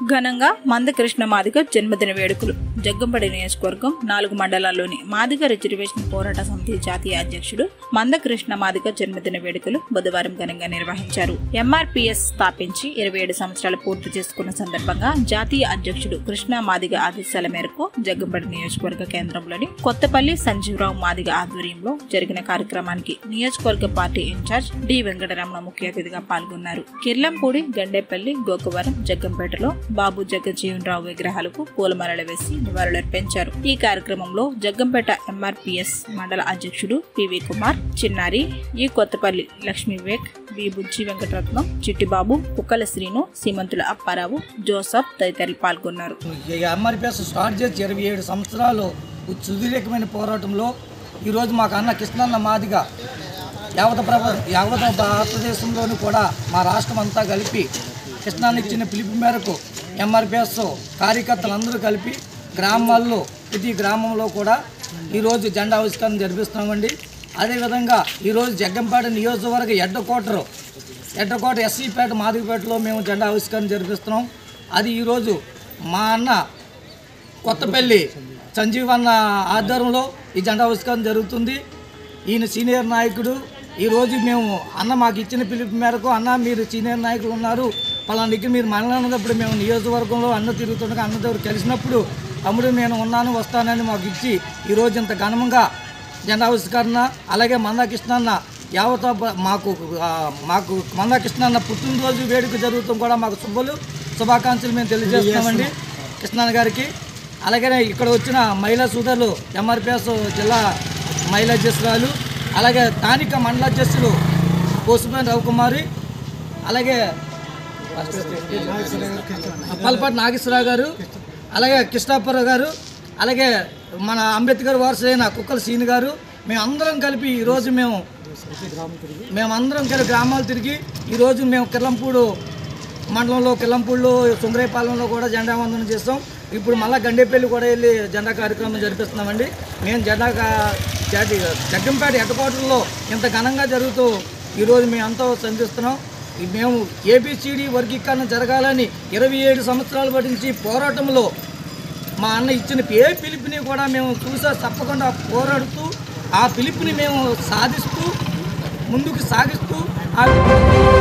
ఘనంగా మందకృష్ణ మాదిగ జన్మదిన వేడుకలు జగ్గంపడి నియోజకవర్గం నాలుగు మండలాల్లోని మాదిగ రిజర్వేషన్ పోరాట సమితి జాతీయ అధ్యక్షుడు మందకృష్ణ మాదిగ జన్మదిన వేడుకలు బుధవారం ఘనంగా నిర్వహించారు ఎంఆర్పీఎస్ స్థాపించి ఇరవై ఏడు సంవత్సరాలు పూర్తి చేసుకున్న సందర్భంగా జాతీయ అధ్యక్షుడు కృష్ణ మాదిగ ఆదేశాల మేరకు జగ్గంపడి నియోజకవర్గ కేంద్రంలోని కొత్తపల్లి సంజీవరావు మాదిగ ఆధ్వర్యంలో జరిగిన కార్యక్రమానికి నియోజకవర్గ పార్టీ ఇన్ఛార్జ్ డి వెంకటరమణ ముఖ్య అతిథిగా పాల్గొన్నారు కిర్లంపూడి గండేపల్లి గోకవరం జగ్గంపేటలో బాబు జగజ్జీవన్ రావు విగ్రహాలకు పూలమాలలు వేసి నివాళులర్పించారు ఈ కార్యక్రమంలో జగ్గంపేట ఎంఆర్పీఎస్ మండల అధ్యక్షుడు PV Kumar Chinnari E Kothapalli Lakshmi Vivek B Bujji Venkataratnam Chittibabu Kukkala Srinu సీమంతుల Apparao Joseph తదితరులు పాల్గొన్నారు ఈ ఎంఆర్పిఎస్ స్టార్ట్ చేసి ఇరవై ఏడు సంవత్సరాలు సుదీర్ఘమైన పోరాటంలో ఈరోజు మాకు అన్న కృష్ణన్న మాదిగా యావత ప్రభ యావత భారతదేశంలోని కూడా మా రాష్ట్రం అంతా కలిపి కృష్ణాన్ని ఇచ్చిన పిలుపు మేరకు ఎంఆర్పిఎస్ కార్యకర్తలందరూ కలిపి గ్రామాల్లో ప్రతి గ్రామంలో కూడా ఈరోజు జెండా ఆవిష్కరణ జరిపిస్తున్నామండి అదేవిధంగా ఈరోజు జగ్గంపేట నియోజకవర్గ ఎడ్డకోటరు ఎడ్డకోట ఎస్సీపేట మాదిగపేటలో మేము జెండా ఆవిష్కరణ జరిపిస్తున్నాం అది ఈరోజు మా అన్న కొత్తపల్లి సంజీవ్ అన్న ఆధ్వర్యంలో ఈ జెండా ఆవిష్కరణ జరుగుతుంది ఈయన సీనియర్ నాయకుడు ఈరోజు మేము అన్న మాకు ఇచ్చిన పిలుపు మేరకు అన్న మీరు సీనియర్ నాయకులు ఉన్నారు పలానా దగ్గర మీరు మనలన్నప్పుడు మేము నియోజకవర్గంలో అన్న తిరుగుతుండగా అన్న దగ్గర కలిసినప్పుడు తమ్ముడు నేను ఉన్నాను వస్తానని మాకు ఇచ్చి ఈరోజు ఇంత ఘనంగా జెండా ఆవిష్కరణ అలాగే మందాకృష్ణ అన్న యావత బ- మాకు ఆ, మాకు మందాకృష్ణ అన్న పుట్టినరోజు వేడుక జరుగుతాం కూడా మాకు శుభలు శుభాకాంక్షలు మేము తెలియజేస్తున్నామండి కృష్ణన్న గారికి అలాగే ఇక్కడ వచ్చిన మహిళా సోదరులు ఎంఆర్పిఎస్ జిల్లా మహిళా అధ్యక్షురాలు అలాగే స్థానిక మండల అధ్యక్షులు కోసిపేట రవికుమారి అలాగే పల్పాటి నాగేశ్వరరావు గారు అలాగే కృష్ణాపురం గారు అలాగే మన అంబేద్కర్ వారసులైన కుక్కల సీని గారు మేము అందరం కలిపి ఈరోజు మేము మేమందరం కలిపి గ్రామాలు తిరిగి ఈరోజు మేము కిర్లంపూడు మండలంలో కిల్లంపూడిలో సుంగరేపాలెంలో కూడా జెండా వందనం చేస్తాం ఇప్పుడు మళ్ళీ గండేపల్లి కూడా వెళ్ళి జెండా కార్యక్రమం జరిపిస్తున్నామండి మేము జెండా కా- జాతి జగ్గంపేట హెడ్క్వార్టర్లో ఇంత ఘనంగా జరుగుతూ ఈరోజు మేము ఎంతో సంధిస్తున్నాం ఈ మేము ఏబిసిడి వర్గీకరణ జరగాలని ఇరవై ఏడు సంవత్సరాలు పట్టించి పోరాటంలో మా అన్న ఇచ్చిన ఏ పిలుపుని కూడా మేము చూసా తప్పకుండా పోరాడుతూ ఆ పిలుపుని మేము సాధిస్తూ ముందుకు సాగిస్తూ ఆ